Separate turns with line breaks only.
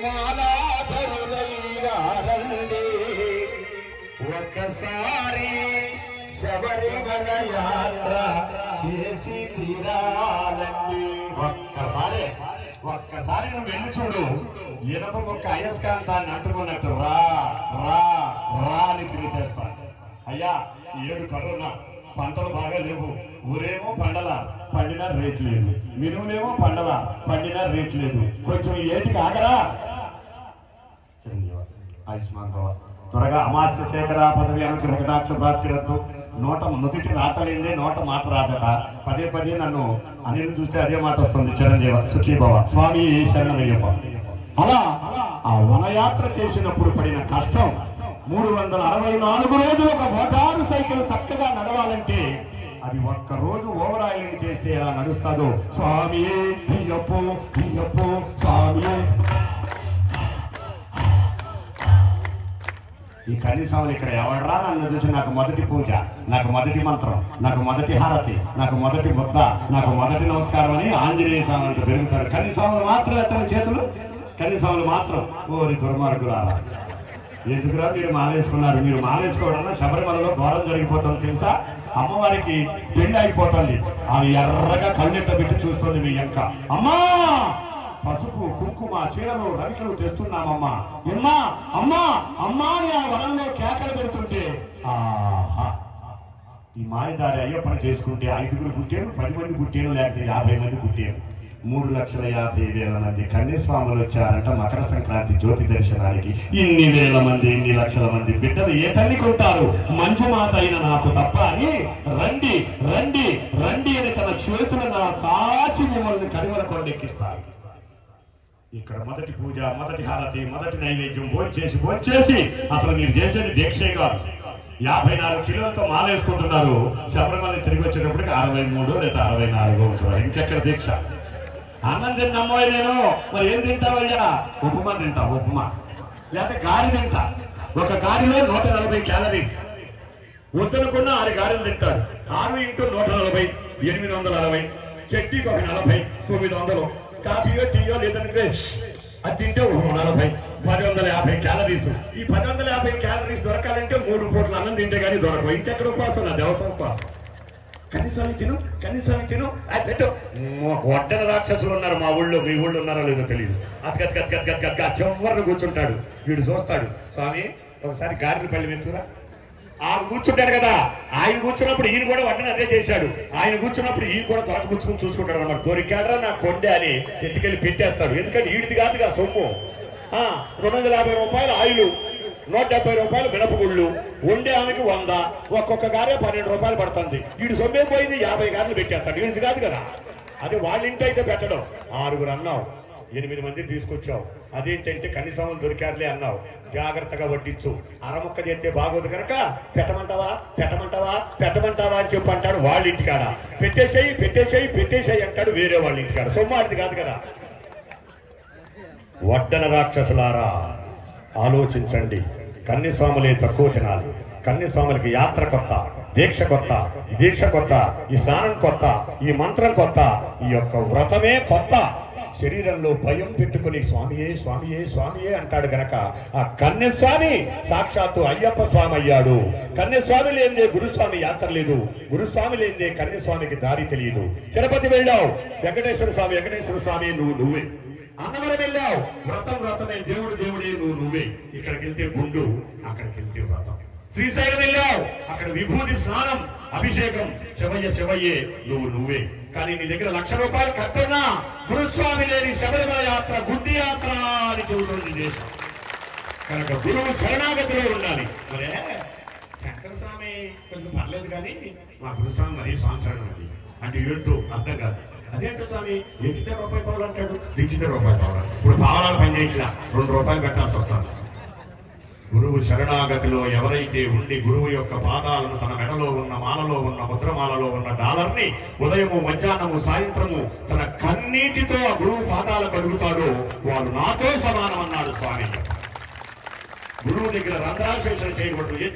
మాలాధరులైనారండి ఒక్కసారి శబరిమల యాత్ర చేసి తీరాలండి
ఒక్కసారి ఒక్కసారి నువ్వు వెళ్ళి చూడు ఇనప మొక్క అయస్కాంతాన్ని అంటుకున్నట్టు రా రా రా అని పిలిచేస్తా అయ్యా ఈ ఏడు కరోనా పంటలు బాగా లేవు ఊరేమో పండల పండిన రేట్ లేదు మినుములేమో పండల పండిన రేట్ లేదు కొంచెం ఏటికి ఆగరా చిరంజీవి ఆయుష్మాన్ భవ త్వరగా అమాత్య శేఖర పదవి అనుగ్రహ కటాక్ష ప్రాప్తిరద్దు నోట నుదుటి రాతలేందే నోట మాట రాదట పదే పదే నన్ను అనిల్ చూస్తే అదే మాట వస్తుంది చిరంజీవ సుఖీభవ స్వామి శరణమయ్యప్ప అలా ఆ వనయాత్ర చేసినప్పుడు పడిన కష్టం మూడు వందల అరవై నాలుగు రోజులు ఒక మోటారు సైకిల్ చక్కగా నడవాలంటే అది ఒక్క రోజు ఓవర్ ఆయిలింగ్ చేస్తే ఎలా నడుస్తుందో స్వామి అయ్యప్పో అయ్యప్పో స్వామి ఈ కనీసం ఇక్కడ ఎవడరా నన్ను చూసి నాకు మొదటి పూజ నాకు మొదటి మంత్రం నాకు మొదటి హారతి నాకు మొదటి బుద్ధ నాకు మొదటి నమస్కారం అని ఆంజనేయ స్వామి అంత పెరుగుతారు కనీసం మాత్రం ఎత్తని చేతులు కనీసం మాత్రం ఓరి దుర్మార్గులారా ఎందుకురా మీరు మాలేసుకున్నారు మీరు మాలేసుకోవడం వల్ల శబరిమలలో ఘోరం జరిగిపోతుంది తెలుసా అమ్మవారికి పెళ్లి అయిపోతుంది ఆమె ఎర్రగా కళ్ళెట్ట పెట్టి చూస్తుంది మీ ఎంక అమ్మా పసుపు కుంకుమ చీరలు రవికలు తెస్తున్నామమ్మా ఎమ్మా అమ్మా అమ్మా అని ఆ వనంలో కేకలు పెడుతుంటే ఆహా ఈ మాయదారి అయ్యప్పని చేసుకుంటే ఐదుగురు పుట్టేను పది మంది పుట్టేను లేకపోతే యాభై మంది పుట్టేను మూడు లక్షల యాభై వేల మంది కన్యస్వాములు వచ్చారంట మకర సంక్రాంతి జ్యోతి దర్శనానికి ఇన్ని వేల మంది ఇన్ని లక్షల మంది బిడ్డలు ఏ తల్లికి ఉంటారు మంజుమాత అయిన నాకు తప్ప అని రండి రండి రండి అని తన చేతులు నా చాచి మిమ్మల్ని కడివల కొండెక్కిస్తారు ఇక్కడ మొదటి పూజ మొదటి హారతి మొదటి నైవేద్యం భోంచేసి భోంచేసి అసలు మీరు చేసేది దీక్షే కాదు యాభై నాలుగు కిలోలతో మాలేసుకుంటున్నారు శబరిమల తిరిగి వచ్చేటప్పటికి అరవై మూడు లేదా అరవై నాలుగు ఉంటున్నారు ఇంకెక్కడ దీక్ష అన్నం తిన్నమ్మోయ్ నేను మరి ఏం తింటావయ్యా ఉప్మా తింటా ఉప్మా లేకపోతే గారి తింటా ఒక గారిలో నూట నలభై క్యాలరీస్ వద్దనుకున్న ఆరు గారెలు తింటాడు ఆరు ఇంటూ నూట నలభై ఎనిమిది వందల అరవై చట్నీకి ఒక నలభై తొమ్మిది వందలు కాఫీయో టీయో లేదంటే అది తింటే ఒక నలభై పది వందల యాభై క్యాలరీస్ ఈ పది వందల యాభై క్యాలరీస్ దొరకాలంటే మూడు పూట్ల అన్నం తింటే కానీ దొరకవు ఇంకెక్కడ ఉపాసం నా దేవసం ఉపాసం కనీసం తిను కనీసం తిను అది పెట్టు వడ్డన రాక్షసులు ఉన్నారు మా ఊళ్ళో మీ ఊళ్ళో ఉన్నారో లేదో తెలియదు అతగత్ గత్ గత్ గత్ గత్ గత్ చివరిని కూర్చుంటాడు వీడు చూస్తాడు స్వామి ఒకసారి గారెలు పల్లి వెతురా ఆయన కూర్చుంటాడు కదా ఆయన కూర్చున్నప్పుడు ఈయన కూడా వడ్డన అదే చేశాడు ఆయన కూర్చున్నప్పుడు ఈయన కూడా దొరకపుచ్చుకుని చూసుకుంటాడు అన్నమాట దొరికాడరా నా కొండే అని ఎత్తుకెళ్ళి పెట్టేస్తాడు ఎందుకంటే ఈడిది కాదుగా సొమ్ము ఆ, రెండు వందల యాభై రూపాయలు ఆయిలు నూట డెబ్బై రూపాయలు మినపగుళ్ళు వండే ఆమెకి వంద ఒక్కొక్క గారే పన్నెండు రూపాయలు పడుతుంది వీడు సొమ్మే పోయింది యాభై గారెలు పెట్టేస్తాడు వీడిది కాదు కదా అదే వాళ్ళ ఇంటి అయితే పెట్టడం ఆరుగురు అన్నావు ఎనిమిది మంది తీసుకొచ్చావు అదేంటంటే కనీసం దొరికారులే అన్నావు జాగ్రత్తగా వడ్డించు అరముక్క చేస్తే బాగోదు కనుక పెట్టమంటావా పెట్టమంటావా పెట్టమంటావా అని చెప్పి అంటాడు వాళ్ళ ఇంటికాడ పెట్టేసేయి పెట్టేసేయి పెట్టేసేయి అంటాడు వేరే వాళ్ళ ఇంటికాడ సొమ్మాడిది కాదు కదా వడ్డన రాక్షసులారా ఆలోచించండి కన్యస్వాములే తక్కువ తినాలి కన్యస్వాములకి యాత్ర కొత్త దీక్ష కొత్త ఈ దీక్ష కొత్త ఈ స్నానం కొత్త ఈ మంత్రం కొత్త ఈ యొక్క వ్రతమే కొత్త శరీరంలో భయం పెట్టుకుని స్వామియే స్వామియే స్వామియే అంటాడు గనక ఆ కన్యస్వామి సాక్షాత్తు అయ్యప్ప స్వామి అయ్యాడు కన్యస్వామి లేనిదే గురుస్వామి యాత్ర లేదు గురుస్వామి లేనిదే కన్యస్వామికి దారి తెలియదు తిరుపతి వెళ్ళావు వెంకటేశ్వర స్వామి వెంకటేశ్వర స్వామి నువ్వు నువ్వే అన్నవరం వెళ్ళావు వ్రతం వ్రతమే దేవుడు దేవుడే నువ్వు నువ్వే ఇక్కడికి వెళ్తే గుండు అక్కడికి వెళ్తే వ్రతం శ్రీశైలం వెళ్ళావు అక్కడ విభూతి స్నానం అభిషేకం శివయ్య శివయ్యే నువ్వు నువ్వే కానీ నీ దగ్గర లక్ష రూపాయలు కట్టున్నా గురుస్వామి లేని శబరిమల యాత్ర గుడ్డి యాత్ర అని చెబుతుంది ఈ దేశం కనుక గురువు శరణాగతిలో ఉండాలి మరే శంకర స్వామి కొంచెం పర్లేదు కానీ మా గురుస్వామి మరీ స్వామి శరణం అది అంటే ఏంటో అర్థం కాదు అదేంటో స్వామి ఎక్కితే రూపాయి పావులు అంటాడు దించితే రూపాయి పావులు ఇప్పుడు పావలాలు పని చేయించిన రెండు రూపాయలు పెట్టాల్సి వస్తాను గురువు శరణాగతిలో ఎవరైతే ఉండి గురువు యొక్క పాదాలను తన మెడలో ఉన్న మాలలో ఉన్న ముద్రమాలలో ఉన్న డాలర్ ని ఉదయము మధ్యాహ్నము సాయంత్రము తన కన్నీటితో ఆ గురువు పాదాలు కడుగుతాడో వారు నాతో సమానం అన్నాడు స్వామి గురువు దగ్గర రంధ్రాశేషణ చేయబట్టు